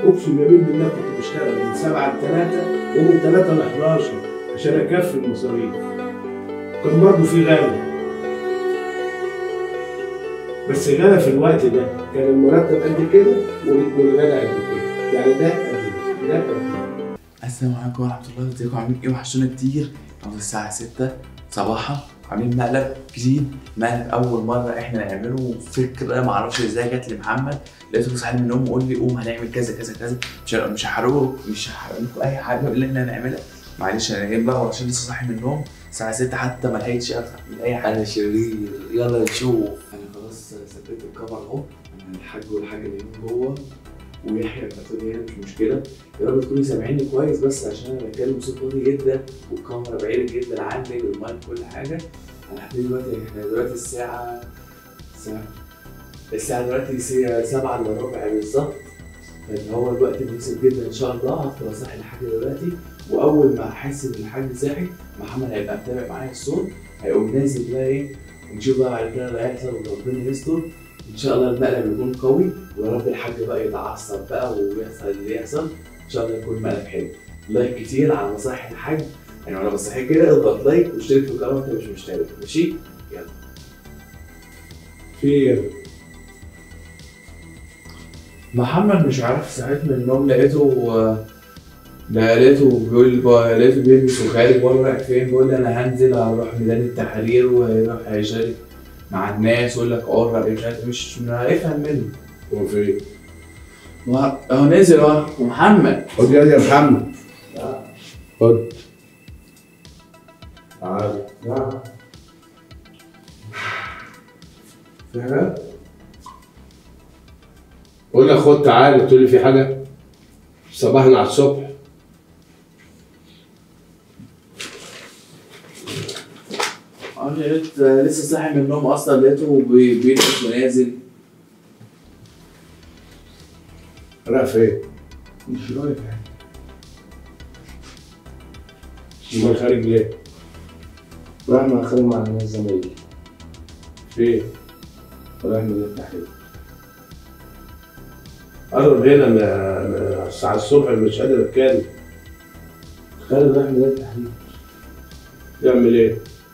اقسم يمين بالله كنت بشتغل من 7 ل 3 ومن 3 ل 11 عشان اكفي المصاريف كان برضه في غلا بس غلا في الوقت ده كان المرتب قد كده والغلا قد كده يعني ده قد كده ده قد كده السلام عليكم ورحمة الله ازيكم عاملين ايه وحشونا كتير النهارده الساعة 6 صباحا عاملين مقلب جديد مقلب أول مرة احنا نعمله فكرة معرفش ازاي جت لمحمد لقيته صاحي من النوم وقول لي قوم هنعمل كذا كذا كذا مش مش هحرقه مش هحرق لكم أي حاجة اللي احنا هنعملها معلش أنا جايب بقى عشان لسه صاحي من النوم الساعة 6 حتى ما لحقتش أفتح أي حاجة انا شرير يلا نشوف انا خلاص ثبت الكفر اهو انا الحاج والحاجه نايمين جوه ويحيى الباتوني هنا مش مشكله يا رب تكوني سامعيني كويس بس عشان انا بتكلم بصوت واطي جدا والكاميرا بعيده جدا عني والمايك كل حاجه انا هبتدي دلوقتي احنا دلوقتي الساعه الساعه الساعه دلوقتي الساعه 7 الا ربع بالظبط فان هو الوقت مناسب جدا ان شاء الله هفضل اصحي الحاج دلوقتي واول ما احس ان الحاج صاحي محمد هيبقى متابع معايا الصوت هيقوم نازل بقى ايه ونشوف بقى بعد كده اللي هيحصل وربنا يستر ان شاء الله المقلب يكون قوي ويا رب الحاج بقى يتعصب بقى ويحصل اللي يحصل ان شاء الله يكون مقلب حلو لايك كتير على نصايح الحاج يعني وانا بصحيك كده اضغط لايك واشترك في القناه وانت مش مشترك ماشي يلا في محمد مش عارف صحيت من النوم لقيته ده لقيته بيقول بقى- لقيته بيلبس وخارج بقول له رايح فين بيقول لي انا هنزل هروح ميدان التحرير وهيروح هيشارك مع الناس يقول لك قرب مش عارف مش مش هيفهم منه هو في ما- اهو نزل اهو محمد خد يا يا محمد خد تعال في حاجة؟ قول لك خد تعالى تقول لي في حاجة؟ صباحنا على الصبح اه لقيت لسه صاحي من النوم اصلا لقيته بي- بيلبس ونازل رايح فين؟ مش رايح يعني امال خارج ليه؟ رايح مع خالد مع الناس زمايلي فين؟ رايح من التحرير قرب هنا انا أنا الساعة الصبح مش قادر اتكلم خالد رايح من التحرير يعمل ايه؟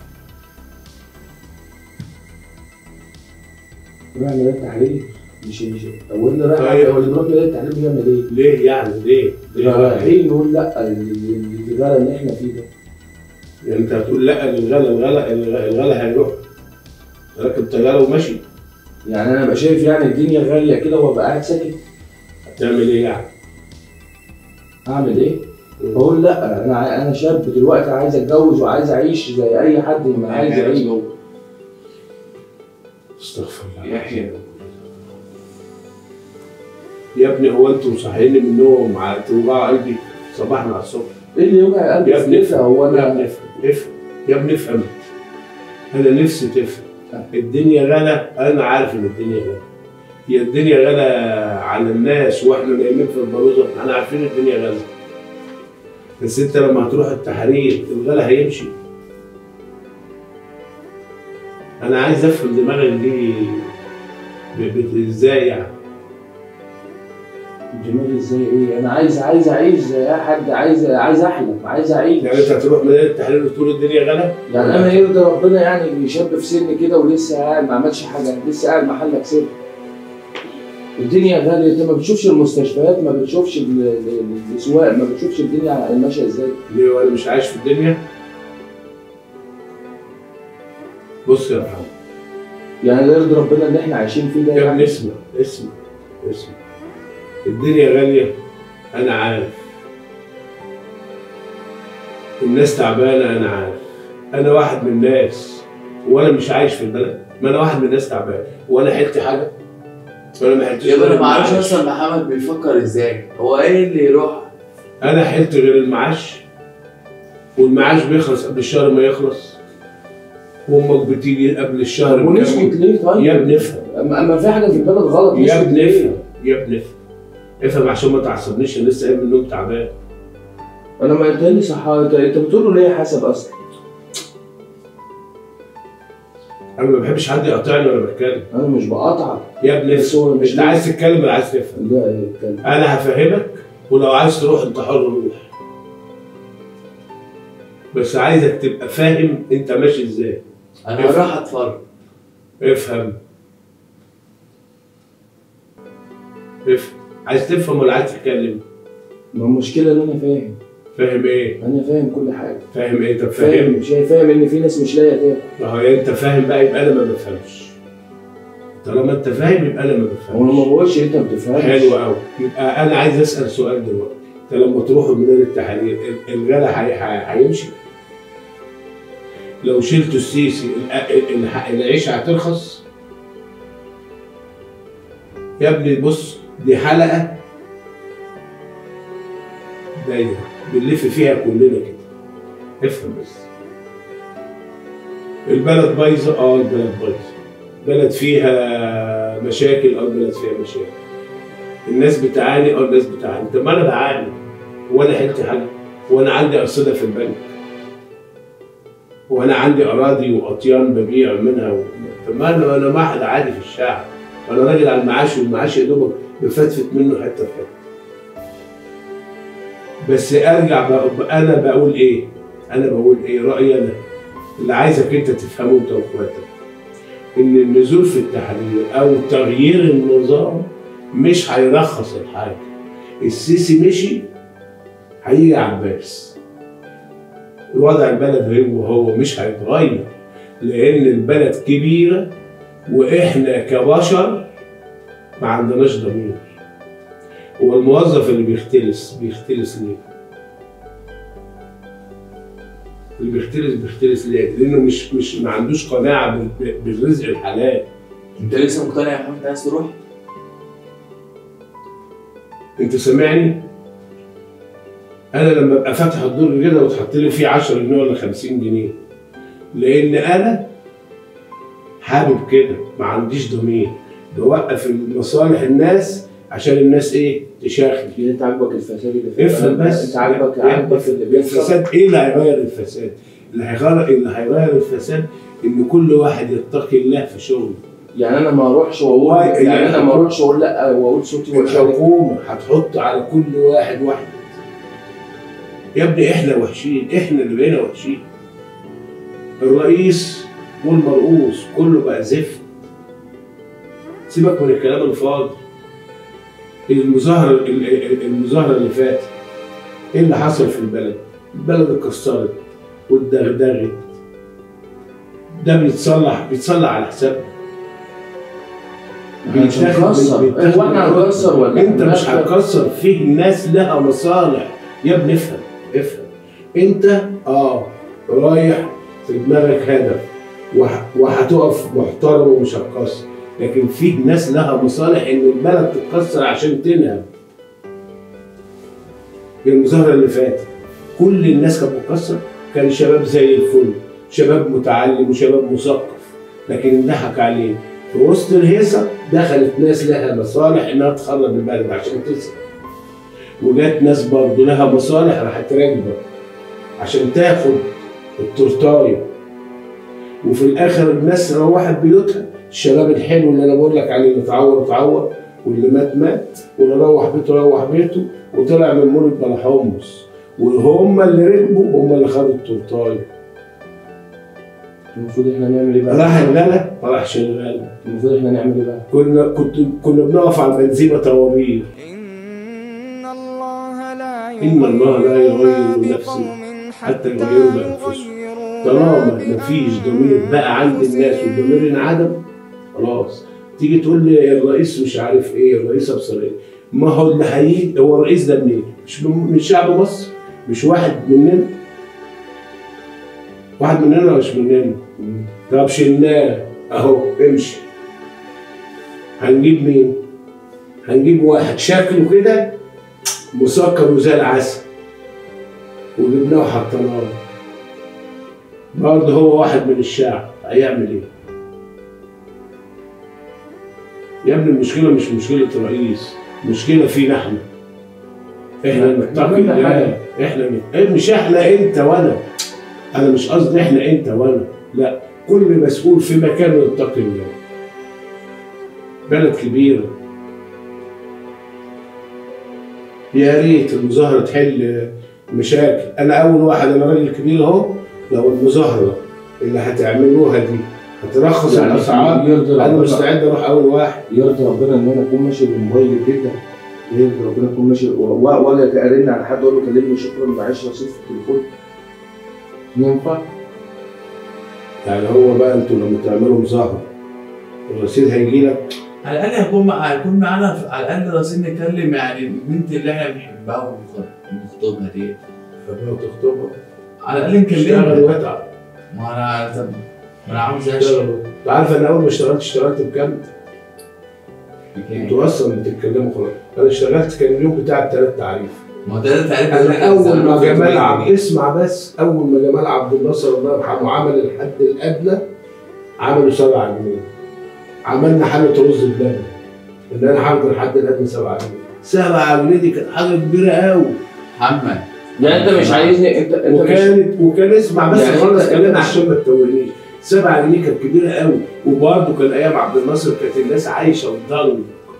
رايح من التحرير مش مش هو اللي رايح طيب. هو اللي بيروح من التحرير بيعمل ايه؟ ليه يعني ليه؟ ليه بقى؟ رايحين نقول لا للغلا اللي احنا فيه ده يعني انت هتقول لا للغلا الغلا الغلا الغلا هيروح راكب طياره وماشي يعني انا ابقى شايف يعني الدنيا غاليه كده وابقى قاعد ساكت هتعمل ايه يعني؟ اعمل ايه؟ بقول لا انا ع- انا شاب دلوقتي عايز اتجوز وعايز اعيش زي اي حد ما عايز يعيش استغفر الله يحيى يا ابني هو انتوا مصحيني من النوم على توجعوا قلبي صباحنا على الصبح ايه اللي يوجع قلبي يا ابني في كده؟ هو يا ابني انا افهم افهم يا ابني افهم انا نفسي تفهم الدنيا غلا انا عارف ان الدنيا غلا هي الدنيا غلا على الناس واحنا نايمين في البلوزه احنا عارفين الدنيا غلا بس انت لما هتروح التحرير الغلا هيمشي انا عايز افهم دماغك دي ب- ب- ازاي يعني دماغي ازاي ايه؟ انا عايز عايز اعيش زي اي حد عايز عايز احلم عايز اعيش يعني انت هتروح ميدان التحرير وتقول الدنيا غلا يعني انا يرضي ربنا يعني شاب في سن كده ولسه قاعد ما عملش حاجه لسه قاعد محلك سر الدنيا غالية انت ما بتشوفش المستشفيات ما بتشوفش ال- ال- الاسواق ما بتشوفش الدنيا ماشيه ازاي ليه وانا مش عايش في الدنيا بص يا محمد يعني لا يرضي ربنا اللي احنا عايشين فيه ده يا ابني يعني اسمع اسمع اسمع الدنيا غالية أنا عارف الناس تعبانة أنا عارف أنا واحد من الناس وأنا مش عايش في البلد ما أنا واحد من الناس تعبان وأنا حلت حاجة وأنا ما حلتش يا ابني غير انا ما اعرفش المعاش. اصلا محمد بيفكر ازاي هو ايه اللي يروح أنا حلت غير المعاش والمعاش بيخلص قبل الشهر ما يخلص وأمك بتيجي قبل الشهر ونسكت بكام- ليه طيب؟ يا ابني افهم اما أما في حاجه في البلد غلط يا نسكت ابني ليه؟ افهم يا ابني افهم افهم عشان ما تعصبنيش انا لسه قايم من النوم تعبان انا ما قلت لي صح انت انت بتقول له ليه حسب اصلا انا ما بحبش حد يقاطعني وانا بتكلم انا مش بقاطعك يا ابني بس هو مش انت عايز تتكلم ولا عايز تفهم لا اتكلم انا هفهمك ولو عايز تروح انت حر روح بس عايزك تبقى فاهم انت ماشي ازاي انا راح اتفرج افهم افهم عايز تفهم ولا عايز تتكلم ما المشكله ان انا فاهم فاهم ايه انا فاهم كل حاجه فاهم ايه طب فاهم فاهم مش فاهم ان في ناس مش لاقيه تاكل ما هو انت فاهم بقى يبقى انا ما بفهمش طالما انت فاهم يبقى انا ما هو انا ما بفهمش بقولش انت ما بتفهمش حلو قوي يبقى انا عايز اسال سؤال دلوقتي انت لما تروحوا ميدان التحرير ال- الغلا هي- هي- هيمشي لو شلتوا السيسي ال- ال- ال- العيشه هترخص يا ابني بص دي حلقه دايره بنلف فيها كلنا كده افهم بس البلد بايظه اه البلد بايظه بلد فيها مشاكل اه البلد فيها مشاكل الناس بتعاني اه الناس بتعاني طب ما انا بعاني وانا حلت حاجه وانا عندي ارصده في البنك وانا عندي اراضي واطيان ببيع منها و... طب ما انا انا واحد عادي في الشعب انا راجل على المعاش والمعاش يا دوبك بفتفت منه حته في حته بس ارجع بق... انا بقول ايه؟ انا بقول ايه؟ رايي انا اللي عايزك انت تفهمه انت واخواتك ان النزول في التحرير او تغيير النظام مش هيرخص الحاجه السيسي مشي هيجي عباس وضع البلد هو هو مش هيتغير لان البلد كبيره واحنا كبشر ما عندناش ضمير هو الموظف اللي بيختلس بيختلس ليه؟ اللي بيختلس بيختلس ليه؟ لانه مش مش ما عندوش قناعه بال- بالرزق الحلال انت لسه مقتنع يا محمد انت عايز تروح؟ انت سامعني؟ انا لما ابقى فاتح الدرج كده وتحط لي فيه 10 جنيه ولا 50 جنيه لان انا حابب كده ما عنديش ضمير بوقف مصالح الناس عشان الناس ايه تشاخد كده انت عاجبك الفساد اللي في افهم البلد؟ بس انت عاجبك يعني عاجبك اللي بيحصل الفساد ايه اللي هيغير الفساد؟ اللي هيغير اللي هيغير الفساد ان كل واحد يتقي الله في شغله يعني انا ما اروحش واقول والله يعني يعني- انا ما اروحش اقول لا واقول صوتي وحش عليك. الحكومة هتحط على كل واحد واحد يا ابني احنا وحشين احنا اللي بقينا وحشين الرئيس والمرؤوس كله بقى زفت سيبك من الكلام الفاضي المظاهرة ال- ال- المظاهرة اللي فاتت ايه اللي حصل في البلد؟ البلد اتكسرت واتدغدغت ده بيتصلح بيتصلح على حساب احنا مش هنكسر هو احنا هنكسر ولا انت مش هنكسر؟ هتكسر فيه ناس لها مصالح يا ابني افهم افهم انت اه رايح في دماغك هدف وه- وهتقف محترم ومش هتكسر لكن في ناس لها مصالح ان البلد تتكسر عشان تنهب هي المظاهره اللي فاتت كل الناس كانت بتكسر كان شباب زي الفل شباب متعلم وشباب مثقف لكن انضحك عليه في وسط الهيصه دخلت ناس لها مصالح انها تخرب البلد عشان تسرق وجات ناس برضه لها مصالح راحت راكبه عشان تاخد التورتايه وفي الاخر الناس روحت بيوتها الشباب الحلو اللي انا بقول لك عليه اللي اتعور اتعور واللي مات مات واللي روح بيته روح بيته وطلع من مولد بلا حمص وهم اللي ركبوا هم اللي خدوا التورتايه المفروض احنا نعمل ايه بقى؟ راح الغلا ما راحش الغلا المفروض احنا نعمل ايه بقى؟ كنا كنت كنا بنقف على البنزينه طوابير إن الله لا إن الله لا يغير ما نفسه بقوم حتى يغيروا بأنفسهم. يغيروا طالما ما مفيش ضمير بقى عند الناس والضمير انعدم خلاص تيجي تقول لي الرئيس مش عارف ايه الرئيس ابصر ايه ما هو اللي هيجي هو الرئيس ده منين؟ مش من من شعب مصر مش واحد مننا واحد مننا ولا مش مننا؟ طب شلناه اهو امشي هنجيب مين؟ هنجيب واحد شكله كده مسكر وزي العسل وجبناه وحطيناه برضه هو واحد من الشعب هيعمل ايه؟ يا ابني المشكلة مش مشكلة رئيس مشكلة فينا احنا احنا لا، نتقي كل الله حاجة. احنا نت- إيه مش احنا انت وانا انا مش قصدي احنا انت وانا لا كل مسؤول في مكانه يتقي الله بلد كبيرة يا ريت المظاهرة تحل مشاكل أنا أول واحد أنا راجل كبير أهو لو المظاهرة اللي هتعملوها دي هترخص يعني الأسعار يرضي أنا ربنا مستعد أروح أول واحد يرضي ربنا ان انا اكون ماشي بالموبايل جدا يرضي ربنا اكون ماشي و- و- واجي ارن على حد اقول له كلمني شكرا معيش رصيد في التليفون ينفع؟ يعني هو بقى أنتوا لما تعملوا مظاهرة الرصيد هيجي لك على الاقل هيكون مع... هيكون معانا في- على الاقل راسين نتكلم يعني البنت اللي احنا بنحبها ونخ- ونخطبها دي فبقى تخطبها على الاقل اشتغل نكلمها واتعب ما انا طب ما انا عاوز اشتغل اشتغل انت عارف انا اول ما اشتغلت اشتغلت بكام؟ بكام؟ انتوا اصلا بتتكلموا خلاص انا اشتغلت كان اليوم بتاع الثلاث تعريف ما هو ده انت عارف انا اول ما جمال عبد اسمع بس اول ما جمال عبد الناصر الله يرحمه عمل الحد الادنى عملوا 7 جنيه عملنا حاله رز بلبن ان انا هاخد الحد الادنى 7 جنيه 7 جنيه دي كانت حاجه كبيره قوي محمد يعني انت مش عايزني انت انت مش وكانت وكان اسمع بس يعني خلص أنت- كلامي أنت- عشان ما تتوهنيش 7 جنيه كانت كبيره قوي وبرضه كان ايام عبد الناصر كانت الناس عايشه وضل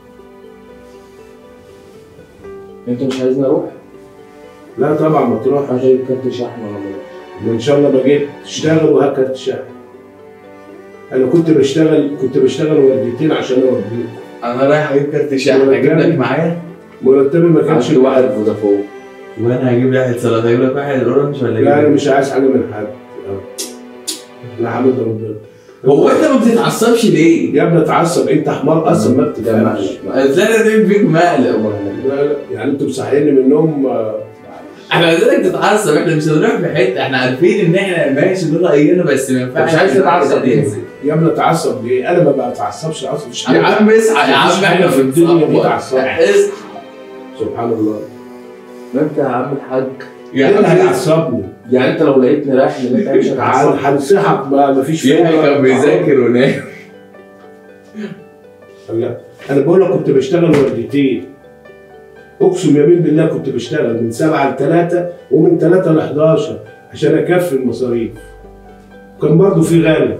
انت مش عايزني اروح لا طبعا ما تروح هجيب كارت شحن ولا بلاش وان شاء الله ما جيت تشتغل وهات كارت شحن انا كنت بشتغل كنت بشتغل ورديتين عشان اوديك انا رايح اجيب كارت شحن اجيب لك معايا مرتبي ما كانش عندي واحد فودافون وانا هجيب لك واحد سلطه اجيب لك واحد اورنج ولا لا انا اجيب مش عايز حاجه من حد انا حمد ربنا هو انت ما بتتعصبش ليه؟ يا ابني اتعصب انت حمار اصلا ما ده بتفهمش مقلب ازاي انا فيك مقلب لا لا يعني انتوا مصحيني من النوم آه، احنا عايزينك تتعصب احنا مش هنروح في حته احنا عارفين ان احنا ماشي دول راينا بس ما ينفعش مش عايز تتعصب ليه؟ ننزل. يا ابني اتعصب ليه؟ انا ما بتعصبش اصلا مفيش يا حاجه عم اصحى يا مفيش عم حاجة احنا في الدنيا دي تعصب. اصحى سبحان الله ما انت يا عم الحاج يا ايه اللي عم هيعصبني؟ يعني انت لو لقيتني رايح لمكان مش هتعصب هن- هنصحك بقى مفيش يحيى فايدة. كان بيذاكر ونام لا انا بقول لك كنت بشتغل ورديتين اقسم يمين بالله كنت بشتغل من 7 ل 3 ومن 3 ل 11 عشان اكفي المصاريف كان برضه في غلا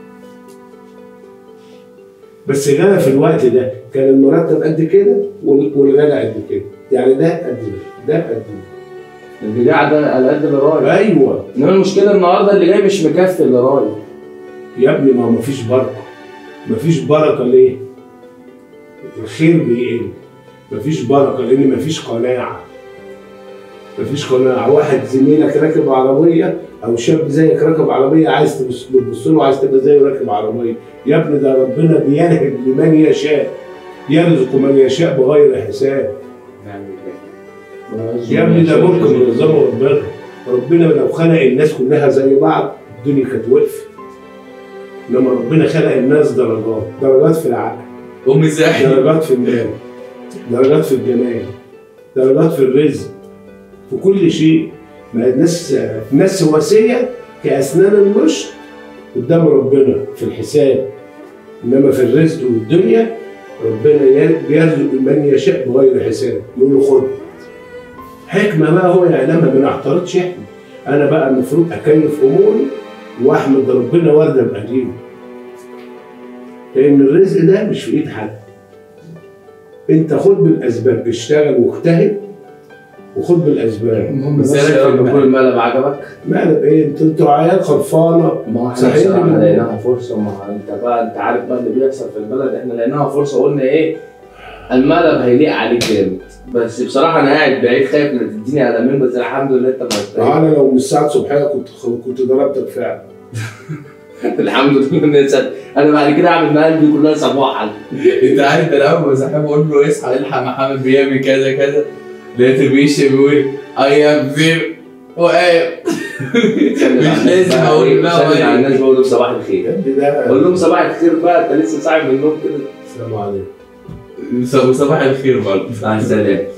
بس غلا في الوقت ده كان المرتب قد كده وال- والغلا قد كده يعني ده قد ده ده قد اللي قاعد على قد اللي ده رايح ايوه انما المشكله النهارده اللي جاي مش مكفي اللي رايح يا ابني ما هو مفيش بركه مفيش بركه ليه؟ الخير بيقل مفيش بركه لان مفيش قناعه مفيش قناعه واحد زميلك راكب عربيه او شاب زيك راكب عربيه عايز تبص بتبص له عايز تبقى زيه راكب عربيه يا ابني ده ربنا بينهب لمن يشاء يرزق من يشاء بغير حساب يا ابني ده ملك منظمه ربنا ربنا لو خلق الناس كلها زي بعض الدنيا كانت وقفت لما ربنا خلق الناس درجات درجات في العقل قوم ازاي درجات في المال درجات في الجمال درجات في الرزق في كل شيء ما الناس ناس سواسية كأسنان المشط قدام ربنا في الحساب إنما في الرزق والدنيا ربنا ي- بيرزق من يشاء بغير حساب يقول له خد حكمة بقى هو يعلمها ما نعترضش احنا أنا بقى المفروض أكيف أموري وأحمد ربنا وردة بقديمه لأن الرزق ده مش في إيد حد انت خد بالاسباب اشتغل واجتهد وخد بالاسباب المهم بس مثالك يا في رب المقلب. يكون المقلب عجبك مالك ايه انتوا انتوا عيال خرفانه ما احنا صحيح. بصراحه لقيناها فرصه ما انت بقى انت عارف بقى اللي بيحصل في البلد احنا لقيناها فرصه قلنا ايه المقلب هيليق عليك جامد بس بصراحه انا قاعد بعيد خايف انك تديني قلمين بس الحمد لله انت ما ما انا لو مش سعد صبحيه كنت كنت ضربتك فعلا الحمد لله إن أنت- انا بعد كده اعمل مقالب دي كلها صباحا انت عارف انا اول ما صاحبي اقول له اصحى الحق محمد بيعمل كذا كذا لقيت بيشتم بيقول اي ام زير وقايم مش لازم اقول بقى على بقى الناس بقول لهم صباح الخير يا ابني ده قول لهم صباح الخير بقى انت لسه صاحي من النوم كده السلام عليكم صباح الخير برضه مع السلامه